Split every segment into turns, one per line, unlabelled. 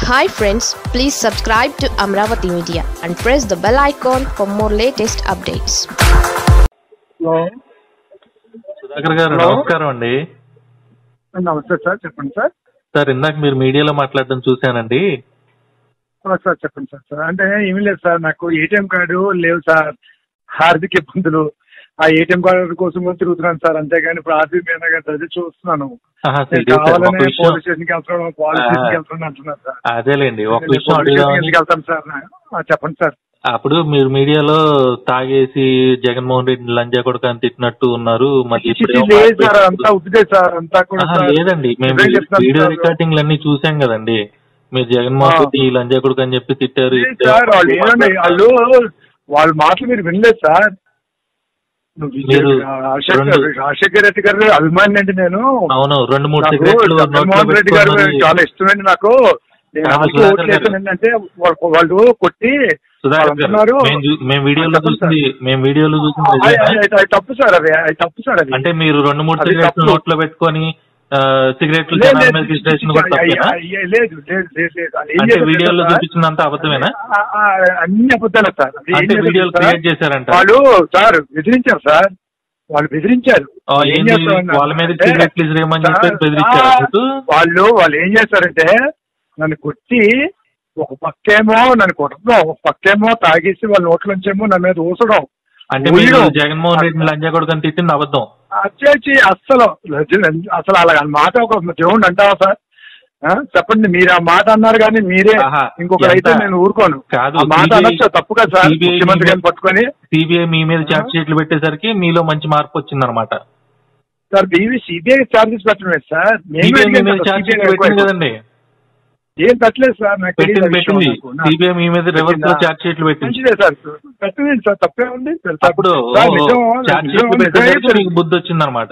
Hi friends please subscribe to Amaravati media and press the bell icon for more latest updates
hello
Sudhakar గారు
hello.
నమస్కారం అండి
నమస్తే sir చెప్పండి sir
sir ఇందాక మీరు మీడియాలో మాట్లాడడం చూశానండి
ఆ, సార్ చెప్పండి సార్ సార్ అంటే ఏమీ లేదు సార్ నాకు ఏటీఎం కార్డు లేవు సార్ ఆర్థిక ఇబ్బందులు ఆ ఏటీఎం కార్డు కోసం కూడా తిరుగుతున్నాను సార్ అంతేగాని ఇప్పుడు ఆర్థిక మీద గారు అది చూస్తున్నాను
ఆహా,
నేను
సరే సార్, ఒక
కావాలనే
విషయం
పోలీస్ స్టేషన్కి వెళ్తున్నాను పోలీస్
ఆ.
స్టేషన్కి వెళ్తున్నాను అంటున్నారు సార్
అదేలేండి ఒక
నేను
విషయం
పోలీస్ స్టేషన్కి
అడుగుదామని
ఎందుకు వెళ్తాను సార్ ఆ, చెప్పండి సార్
అప్పుడు మీరు మీడియాలో తాగేసి జగన్మోహన్ రెడ్డి లంజా కొడుకు అని తిట్టినట్టు ఉన్నారు మరి ఇప్పుడేమో
లేదు సార్ అంతా ఉద్దే సార్ అంతా కూడా
ఆహా,
సార్
లేదండి మేము
నిజం చెప్తాను
వీడియో
సార్.
రికార్డింగ్లు అన్ని చూసాం కదండి మీరు జగన్మోహన్
ఆ.
రెడ్డి ఈ లంజా కొడుకు అని చెప్పి తిట్టారు
లేదు
ఇప్పుడేమో
సార్ వాళ్ళు ఏమండి వాళ్ళు వాళ్ళ మాటలు మీరు వినలేదు సార్ నువ్వు
మీరు
రాజశేఖర్
రెండు-
రాజశేఖర్ రెడ్డి గారు అభిమాని అండి నేను
అవును రెండు మూడు
నాకు
సిగరెట్లు నోట్లో
జగన్మోహన్ రెడ్డి గారు
పెట్టుకొని
చాలా ఇష్టమండి నాకు నేను
కాదు
ఆమెకి
సుధాకర్
ఓట్లు
గారు.
వేసాను ఏంటంటే వాళ్ళు వాళ్ళు కొట్టి
సుధాకర్
వాళ్ళు
గారు
అంటున్నారు
మేము చూ- మేము వీడియోలో
చెప్పండి సార్.
చూసింది మేము వీడియోలో చూసింది
అది-
నిజమేనా?
అది- అది తప్పు సార్ అది అది తప్పు సార్ అది
అంటే మీరు రెండు మూడు
అది
సిగరెట్లు
తప్పు.
నోట్లో పెట్టుకొని ఆ, సిగరెట్లు
లేదు,
జనాల
లేదు,
మీద విసిరేసిన కూడా
అయ్య-
తప్పేనా
అయ్య- లేదు లేదు లేదు లేదు అది ఏం
అంటే
చేశారు
వీడియోలో
తెలుసా?
చూపించినంత అబద్ధమేనా
ఆ, ఆ, అన్ని అబద్ధాలు సార్ అది ఏం
అంటే
చేశారు
వీడియోలు
తెలుసా?
క్రియేట్ చేశారంట
వాళ్ళు సార్ బెదిరించారు సార్ వాళ్ళు బెదిరించారు
ఆ,
వాళ్ళు ఏం
ఏంది?
చేస్తామన్నారు
వాళ్ళ మీద
అంటే,
సిగరెట్లు ఇసిరేయమని చెప్పి
సార్,
బెదిరించారా
ఆ,
మీకు?
వాళ్ళు వాళ్ళు ఏం చేస్తారంటే నన్ను కొట్టి ఒక పక్కేమో నన్ను కొట్టడం ఒక పక్కేమో తాగేసి వాళ్ళ నోట్లోంచేమో నా మీద ఊసడం
అంటే మీరు
ఊయడం.
జగన్మోహన్ రెడ్డిని లంజా కొడుకని తిట్టింది అబద్ధం
అచ్చేసి అస్సలు అసలు అలా మాట ఒక దేవుణ్ణి అంటావా సార్ ఆ? చెప్పండి మీరు ఆ మాట అన్నారు కానీ మీరే
ఆహా,
ఇంకొకరు అయితే
ఎంత?
నేను ఊరుకోను
కాదు,
ఆ మాట
CBI
అనొచ్చు తప్పు కదా సార్
CBI
ముఖ్యమంత్రి గారిని పట్టుకొని
సిబిఐ మీ మీద ఛార్జ్ షీట్లు పెట్టేసరికి మీలో మంచి మార్పు వచ్చిందనమాట
సార్ బీవీ సిబిఐ చార్జెస్ పెట్టలేదు సార్ మేము
సిబిఐ మీ
అడిగాం
మీద
కదా,
ఛార్జ్
CBI
షీట్లు పెట్టింది
ఎక్కువ.
కదండి
ఏం పెట్టలేదు సార్ నాకు తెలియదు
పెట్టింది
ఆ విషయం
పెట్టింది
నాకు. నా-
సిబిఐ మీ మీద రివర్స్ లో
పెట్టిందా?
ఛార్జ్ షీట్లు పెట్టింది
మంచిదే సార్ పెట్టలేదు సార్ తప్పే ఉంది
అప్పుడు
సార్, నిజం,
ఛార్జ్
నిజం,
షీట్లు
నిజమే
పెట్టేసరికి
సార్.
మీకు బుద్ధి వచ్చిందనమాట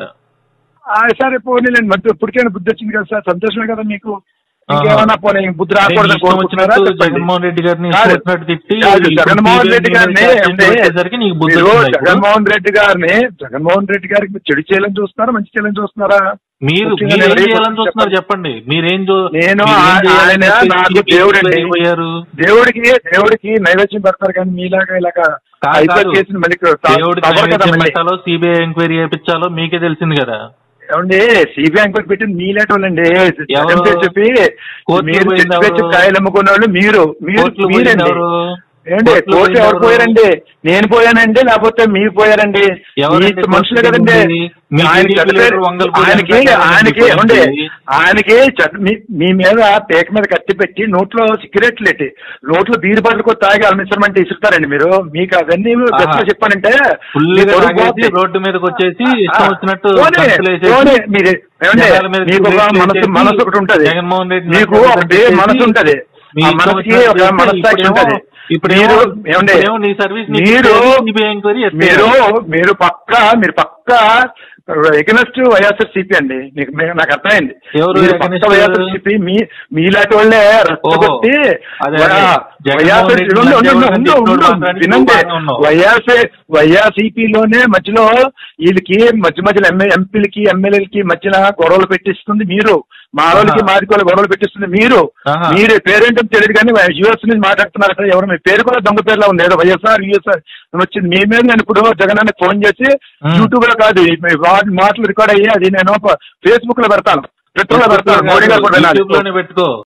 ఆ, సరే పోనీ నేను మధ్య ఇప్పటికైనా బుద్ధి వచ్చింది కదా సార్ సంతోషమే కదా మీకు
ఆహా.
ఇంకేమన్నా పోనీ బుద్ధి రాకూడదని
ఇష్టం
కోరుకుంటున్నారా
వచ్చినట్టు
చెప్పండి.
జగన్మోహన్ రెడ్డి గారిని
కాదు.
ఇష్టం వచ్చినట్టు తిట్టి
కాదు,
ఇప్పుడు
జగన్మోహన్
CBI
రెడ్డి
మీద
గారిని
ఛార్జ్ షీట్లు
అంటే
పెట్టేసరికి నీకు బుద్ధి
మీరు
వచ్చిందా ఇప్పుడు?
జగన్మోహన్ రెడ్డి గారిని జగన్మోహన్ రెడ్డి గారికి మీరు చెడు చేయాలని చూస్తున్నారా మంచి చేయాలని చూస్తున్నారా
మీరు
ముఖ్యంగా
మీరు ఏం
నేను
చేయాలని చూస్తున్నారు చెప్పండి మీరేం చూ-
నేను
మీరేం
ఆ-
చేయాలని
ఆయన
చెప్పి
నాకు
CBI
దేవుడండి.
అయిపోయారు
దేవుడికి దేవుడికి నైవేద్యం పెడతారు కానీ మీలాగా ఇలాగా
కాదు,
అయిపోయి
కాదు.
చేసిన మళ్ళీ
దేవుడికి
తవ్వరు కదా
నైవేద్యం
మళ్ళీ.
పెట్టాలో సిబిఐ ఎంక్వైరీ చేయించాలో మీకే తెలిసింది కదా
ఏమండి సిబిఐ ఎంక్వైరీ పెట్టింది మీలేట వాళ్ళండి
ఎవరు?
జగన్ పేరు చెప్పి
కోర్టులో
మీరు
పోయింది
చెప్పి
ఎవరు?
కాయలు అమ్ముకున్న వాళ్ళు మీరు మీరు
కోర్టులో పోయింది
మీరండి
ఎవరు?
ఏంటి
కోర్టులో
కోర్టు
పోయింది
ఎవరు
ఎవరు?
పోయారండి నేను పోయానండి లేకపోతే మీరు పోయారండి
ఎవరండి
మీ మనుషులే
కోర్టులో
కదండి
పోయింది? మీ
ఆయన
టీడీపీ
చదివే-
లీడర్ వంగలపూడి
ఆయనకి
వెంకటరామరెడ్డి
ఆయనకి
పోయింది.
ఏమండి ఆయనకి చద్- మీ- మీ మీద పేక మీద కత్తి పెట్టి నోట్లో సిగరెట్లు పెట్టి నోట్లో బీరు బాటలు తాగి అలమించమంటే ఇసురుతారండి మీరు మీకు అవన్నీ గట్టిగా చెప్పానంటే
ఫుల్
మీ
గా
కొడుకు
తాగేసి
పోతే-
రోడ్డు మీదకి వచ్చేసి ఇష్టం వచ్చినట్టు
పోనీ,
గంతులేసేసి
పోనీ, మీరు ఏమండి,
జనాల మీద
మీకు ఒక
సిగరెట్లు
మనసు
వేసేసి
మనసు ఒకటి ఉంటది
జగన్మోహన్ రెడ్డి
మీకు
నన్ను
ఒకటి
చేసి
మనసు ఉంటది
మీ
ఆ
ఇష్టం
మనసుకి
వచ్చినట్టు
ఒక
చేసి
మనస్సాక్షి
ఇప్పుడేమో-
ఉంటది
ఇప్పుడేమో
మీరు ఏమండి
ఇప్పుడేమో నీ సర్వీస్ నీకు
మీరు
ఇచ్చేసి CBI ఎంక్వైరీ ఎత్తారు.
మీరు మీరు పక్క మీరు పక్క ఎగనెస్ట్ వైఎస్ఆర్ సిపి అండి మీకు మీ- నాకు అర్థమైంది
ఎవరు
మీరు
against
పక్క వైఎస్ఆర్ సిపి మీ మీలాంటి వాళ్ళే రెచ్చగొట్టి
అదే,
వా-
అదే.
వైఎస్ఆర్
జగన్మోహన్ రెడ్డి
ఉండు, ఉండు, ఉండు,
లంచం
ఉండు, ఉండు,
మాట్లాడి
వినండి
బాగానే ఉన్నావు.
వైఎస్ఆర్ వైఎస్ఈపీలోనే మధ్యలో వీళ్ళకి మధ్య మధ్యలో ఎంఏ ఎంపీలకి ఎమ్మెల్యేలకి మధ్యన గొడవలు పెట్టిస్తుంది మీరు మా వాళ్ళకి
ఆహా.
మాది కూడా గొడవలు పెట్టిస్తుంది మీరు
ఆహా.
మీరే పేరేంటో తెలియదు కానీ యూఎస్ నుంచి మాట్లాడుతున్నారు కదా ఎవరు మీ పేరు కూడా దొంగ పేర్లా ఉంది ఏదో వైఎస్ఆర్ యూఎస్ఆర్ అని వచ్చింది మీ మీద నేను ఇప్పుడు జగన్ అన్న ఫోన్ చేసి
మ్మ్.
యూట్యూబ్ లో కాదు ఈ వాటి మాటలు రికార్డ్ అయ్యి అది నేను ఫేస్బుక్ లో పెడతాను ట్విట్టర్ లో పెడతాను మోడీ గారు కూడా వినాలి
యూట్యూబ్ లోనే పెట్టుకో